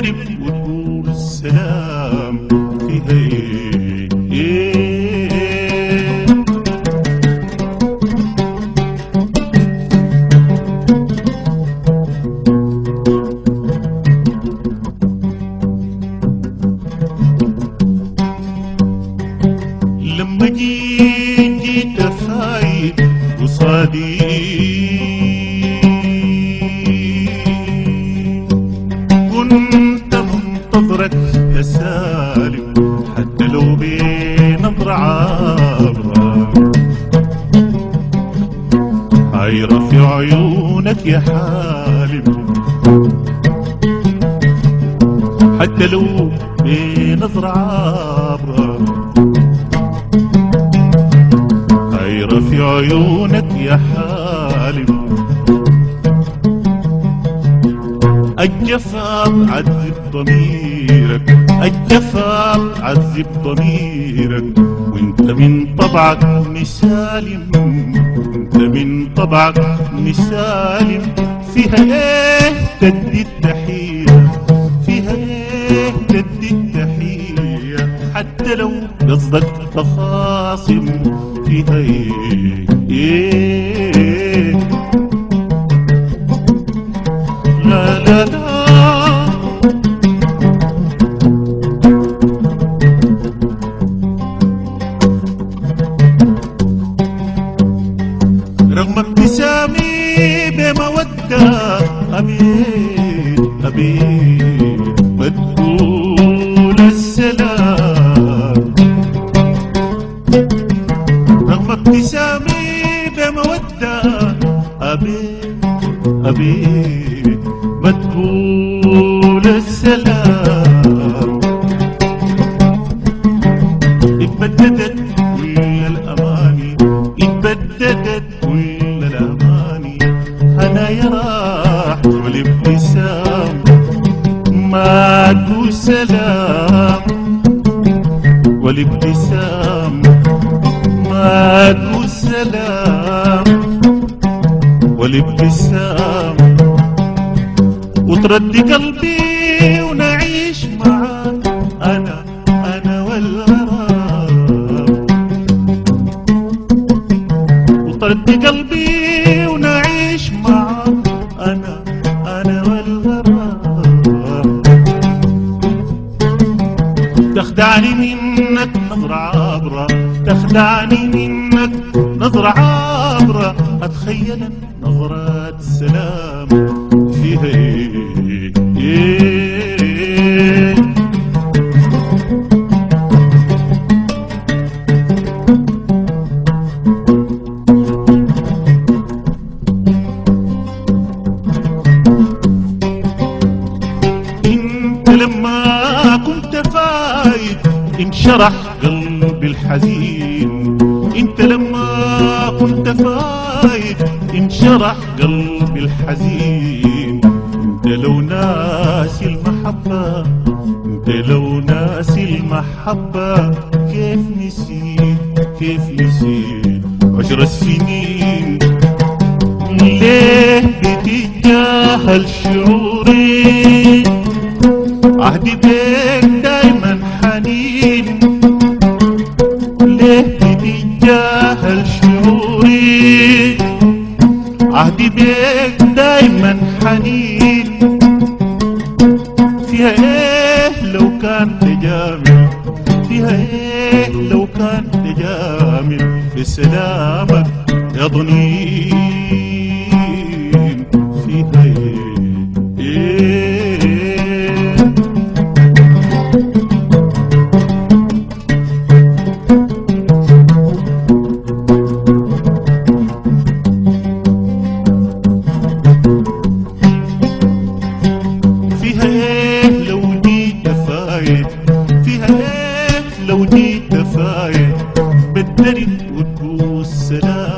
بتدرب وتقول السلام فيها ايه ايه لما جيت جيت فايت قصادي كنت منتظرك تسالم حتى لو بنظرة عابرة حيرة في عيونك يا حالم حتى لو بنظرة عابرة حيرة في عيونك يا حالم الجفا عذب ضميرك الجفا عذب ضميرك وانت من طبعك مسالم انت من طبعك مسالم فيها ايه تدي التحية فيها ايه تدي التحية حتى لو قصدك تخاصم فيها ايه ايه لا لا لا رغم ابتسامي بمودة أبيت أبيت ما تقول السلام رغم ابتسامي بمودة أبيت أبيت ما تقول السلام اتبددت كل الأماني اتبددت كل الأماني أنا يا راح والابتسام ما تقول سلام والابتسام ما تقول سلام والابتسام وتردي قلبي ونعيش معاك أنا أنا والغرام وتردي قلبي ونعيش معاك أنا أنا والغرام تخدعني منك نظرة عبرة تخدعني منك نظرة عبرة أتخيل نظرة سلام فيها إيه إيه انت لما كنت فايت انشرح قلبي الحزين انت لما كنت فايت انشرح قلبي الحزين انت لو ناسي المحبة انت لو ناسي المحبة كيف نسيت كيف نسيت عشر السنين ليه بتتجاهل شعوري عهدي بيك دايما حنين ليه بتتجاهل شعوري عهدي بيك دايما حنين فيها ايه لو كان تجامل فيها ايه لو كان تجامل بسلامك يا ضنين فيها ايه, إيه فيها ايه لو جيت فايت فيها ايه لو جيت فايت بالدرب وتقول سلام